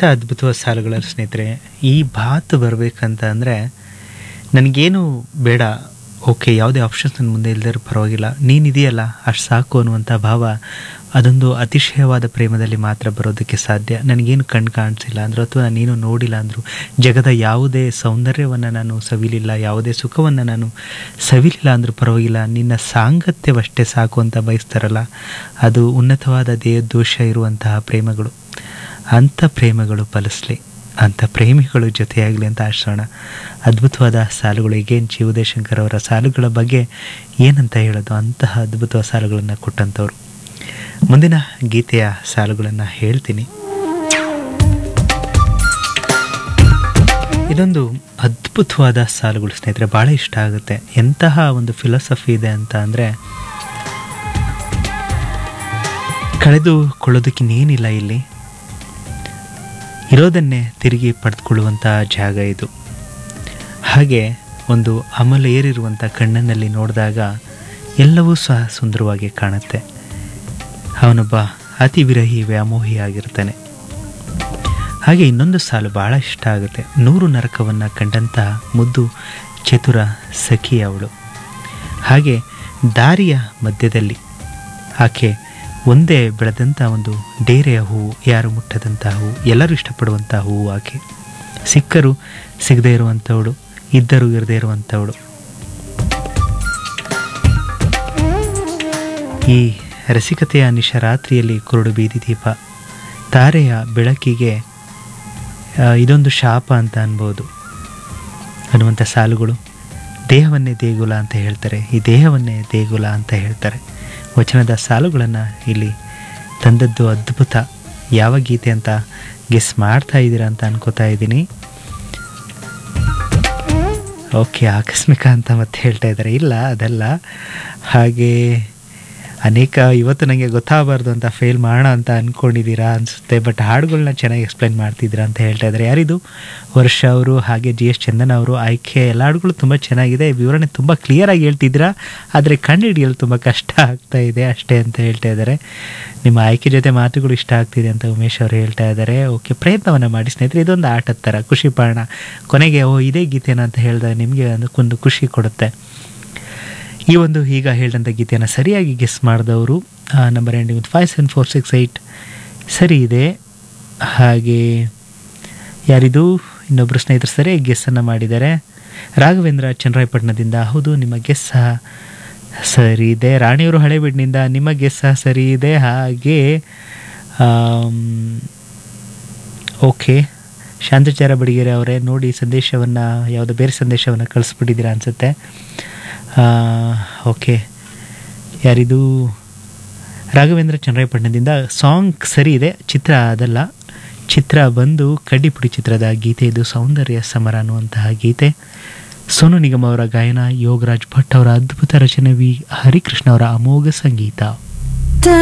ಅದ್ಭುತವಾದ ಸಾಲುಗಳ ಸ್ನೇಹಿತರೆ ಈ ಬಾತ್ ಬರಬೇಕಂತ ಅಂದರೆ ನನಗೇನು ಬೇಡ ಓಕೆ ಯಾವುದೇ ಆಪ್ಷನ್ಸ್ ನನ್ನ ಮುಂದೆ ಇಲ್ಲದೇ ಪರವಾಗಿಲ್ಲ ನೀನಿದೆಯಲ್ಲ ಅಷ್ಟು ಸಾಕು ಅನ್ನುವಂಥ ಭಾವ ಅದೊಂದು ಅತಿಶಯವಾದ ಪ್ರೇಮದಲ್ಲಿ ಮಾತ್ರ ಬರೋದಕ್ಕೆ ಸಾಧ್ಯ ನನಗೇನು ಕಣ್ಣು ಕಾಣಿಸಿಲ್ಲ ಅಂದರು ಅಥವಾ ನಾನೇನು ನೋಡಿಲ್ಲ ಅಂದರು ಜಗದ ಯಾವುದೇ ಸೌಂದರ್ಯವನ್ನು ನಾನು ಸವಿಲಿಲ್ಲ ಯಾವುದೇ ಸುಖವನ್ನು ನಾನು ಸವಿಲಿಲ್ಲ ಅಂದರೂ ಪರವಾಗಿಲ್ಲ ನಿನ್ನ ಸಾಂಗತ್ಯವಷ್ಟೇ ಸಾಕು ಅಂತ ಬಯಸ್ತಾರಲ್ಲ ಅದು ಉನ್ನತವಾದ ದೇಹದೋಷ ಇರುವಂತಹ ಪ್ರೇಮಗಳು ಅಂಥ ಪ್ರೇಮಗಳು ಫಲಿಸ್ಲಿ ಅಂಥ ಪ್ರೇಮಿಗಳು ಜೊತೆಯಾಗಲಿ ಅಂತ ಆಶೋಣ ಅದ್ಭುತವಾದ ಸಾಲುಗಳು ಈಗೇನು ಜಿ ಉದಯಶಂಕರ್ ಅವರ ಸಾಲುಗಳ ಬಗ್ಗೆ ಏನಂತ ಹೇಳೋದು ಅಂತಹ ಅದ್ಭುತವಾದ ಸಾಲುಗಳನ್ನು ಕೊಟ್ಟಂಥವ್ರು ಮುಂದಿನ ಗೀತೆಯ ಸಾಲುಗಳನ್ನು ಹೇಳ್ತೀನಿ ಇದೊಂದು ಅದ್ಭುತವಾದ ಸಾಲುಗಳು ಸ್ನೇಹಿತರೆ ಭಾಳ ಇಷ್ಟ ಆಗುತ್ತೆ ಎಂತಹ ಒಂದು ಫಿಲಾಸಫಿ ಇದೆ ಅಂತ ಅಂದರೆ ಕಳೆದುಕೊಳ್ಳೋದಕ್ಕಿನ್ನೇನಿಲ್ಲ ಇಲ್ಲಿ ಇರೋದನ್ನೇ ತಿರುಗಿ ಪಡೆದುಕೊಳ್ಳುವಂಥ ಜಾಗ ಇದು ಹಾಗೆ ಒಂದು ಅಮಲ ಏರಿರುವಂಥ ಕಣ್ಣಿನಲ್ಲಿ ನೋಡಿದಾಗ ಎಲ್ಲವೂ ಸಹ ಸುಂದರವಾಗಿ ಕಾಣುತ್ತೆ ಅವನೊಬ್ಬ ಅತಿ ವಿರಹಿ ವ್ಯಾಮೋಹಿ ಆಗಿರ್ತಾನೆ ಹಾಗೆ ಇನ್ನೊಂದು ಸಾಲು ಭಾಳ ಇಷ್ಟ ಆಗುತ್ತೆ ನೂರು ನರಕವನ್ನು ಕಂಡಂತಹ ಮುದ್ದು ಚತುರ ಸಖಿ ಅವಳು ಹಾಗೆ ದಾರಿಯ ಮಧ್ಯದಲ್ಲಿ ಆಕೆ ಒಂದೇ ಬೆಳೆದಂಥ ಒಂದು ಡೇರೆಯ ಹೂವು ಯಾರು ಮುಟ್ಟದಂಥ ಹೂವು ಎಲ್ಲರೂ ಇಷ್ಟಪಡುವಂಥ ಹೂವು ಆಕೆ ಸಿಕ್ಕರು ಸಿಗದೇ ಇರುವಂಥವಳು ಇದ್ದರೂ ಇರದೇ ಇರುವಂಥವಳು ಈ ರಸಿಕತೆಯ ನಿಶರಾತ್ರಿಯಲ್ಲಿ ಕುರುಡು ಬೀದಿ ದೀಪ ತಾರೆಯ ಬೆಳಕಿಗೆ ಆ, ಇದೊಂದು ಶಾಪ ಅಂತ ಅನ್ಬೋದು ಅನ್ನುವಂಥ ಸಾಲುಗಳು ದೇಹವನ್ನೇ ದೇಗುಲ ಅಂತ ಹೇಳ್ತಾರೆ ಈ ದೇಹವನ್ನೇ ದೇಗುಲ ಅಂತ ಹೇಳ್ತಾರೆ ವಚನದ ಸಾಲುಗಳನ್ನು ಇಲ್ಲಿ ತಂದದ್ದು ಅದ್ಭುತ ಯಾವ ಗೀತೆ ಅಂತ ಗೆಸ್ ಮಾಡ್ತಾ ಇದ್ದೀರಾ ಅಂತ ಅನ್ಕೋತಾ ಇದ್ದೀನಿ ಓಕೆ ಆಕಸ್ಮಿಕ ಅಂತ ಮತ್ತೆ ಹೇಳ್ತಾ ಇದ್ದಾರೆ ಇಲ್ಲ ಅದಲ್ಲ ಹಾಗೆ ಅನೇಕ ಇವತ್ತು ನನಗೆ ಗೊತ್ತಾಗಬಾರ್ದು ಅಂತ ಫೇಲ್ ಮಾಡೋಣ ಅಂತ ಅಂದ್ಕೊಂಡಿದ್ದೀರಾ ಅನಿಸುತ್ತೆ ಬಟ್ ಹಾಡುಗಳನ್ನ ಚೆನ್ನಾಗಿ ಎಕ್ಸ್ಪ್ಲೈನ್ ಮಾಡ್ತಿದ್ದೀರಾ ಅಂತ ಹೇಳ್ತಾ ಇದ್ದಾರೆ ಯಾರಿದು ವರ್ಷ ಅವರು ಹಾಗೆ ಜಿ ಎಸ್ ಚಂದನ್ ಅವರು ಆಯ್ಕೆ ಎಲ್ಲ ಹಾಡುಗಳು ತುಂಬ ಚೆನ್ನಾಗಿದೆ ವಿವರಣೆ ತುಂಬ ಕ್ಲಿಯರಾಗಿ ಹೇಳ್ತಿದ್ದೀರಾ ಆದರೆ ಕಂಡುಹಿಡಿಯಲು ತುಂಬ ಕಷ್ಟ ಆಗ್ತಾ ಇದೆ ಅಷ್ಟೇ ಅಂತ ಹೇಳ್ತಾ ಇದ್ದಾರೆ ನಿಮ್ಮ ಆಯ್ಕೆ ಜೊತೆ ಮಾತುಗಳು ಇಷ್ಟ ಆಗ್ತಿದೆ ಅಂತ ಉಮೇಶ್ ಅವರು ಹೇಳ್ತಾ ಇದ್ದಾರೆ ಓಕೆ ಪ್ರಯತ್ನವನ್ನು ಮಾಡಿ ಸ್ನೇಹಿತರೆ ಇದೊಂದು ಆಟದ ಥರ ಖುಷಿ ಪಡೋಣ ಕೊನೆಗೆ ಓ ಇದೇ ಗೀತೆನ ಅಂತ ಹೇಳಿದಾಗ ನಿಮಗೆ ಅದಕ್ಕೊಂದು ಖುಷಿ ಕೊಡುತ್ತೆ ಈ ಒಂದು ಈಗ ಹೇಳಿದಂಥ ಗೀತೆಯನ್ನು ಸರಿಯಾಗಿ ಗೆಸ್ ಮಾಡಿದವರು number ending with five seven four six eight ಸರಿ ಇದೆ ಹಾಗೆ ಯಾರಿದು ಇನ್ನೊಬ್ಬರು ಸ್ನೇಹಿತರು ಸರಿಯಾಗಿ ಗೆಸ್ಸನ್ನು ಮಾಡಿದ್ದಾರೆ ರಾಘವೇಂದ್ರ ಚನ್ನರಾಯಪಟ್ಟಣದಿಂದ ಹೌದು ನಿಮ್ಮ ಗೆಸ್ ಸಹ ಸರಿ ಇದೆ ರಾಣಿಯವರು ಹಳೇಬೀಡಿನಿಂದ ನಿಮ್ಮ ಗೆಸ್ ಸಹ ಸರಿ ಇದೆ ಹಾಗೆ ಆಮ್, ಓಕೆ ಶಾಂತಚಾರ ಬಡಿಗೆರೆ ಅವರೇ ನೋಡಿ ಸಂದೇಶವನ್ನು ಯಾವುದೋ ಬೇರೆ ಸಂದೇಶವನ್ನು ಕಳಿಸ್ಬಿಟ್ಟಿದ್ದೀರಾ ಅನಿಸುತ್ತೆ ಓಕೆ ಯಾರಿದು ರಾಘವೇಂದ್ರ ಚನ್ನರಾಯಪಟ್ಟಣದಿಂದ ಸಾಂಗ್ ಸರಿ ಇದೆ ಚಿತ್ರ ಅದಲ್ಲ ಚಿತ್ರ ಬಂದು ಕಡ್ಡಿಪುಡಿ ಚಿತ್ರದ ಗೀತೆ ಇದು ಸೌಂದರ್ಯ ಸಮರ ಅನ್ನುವಂತಹ ಗೀತೆ ಸೋನು ನಿಗಮ್ ಅವರ ಗಾಯನ ಯೋಗರಾಜ್ ಭಟ್ ಅವರ ಅದ್ಭುತ ರಚನೆ ವಿ ಹರಿಕೃಷ್ಣ ಅವರ ಅಮೋಘ ಸಂಗೀತ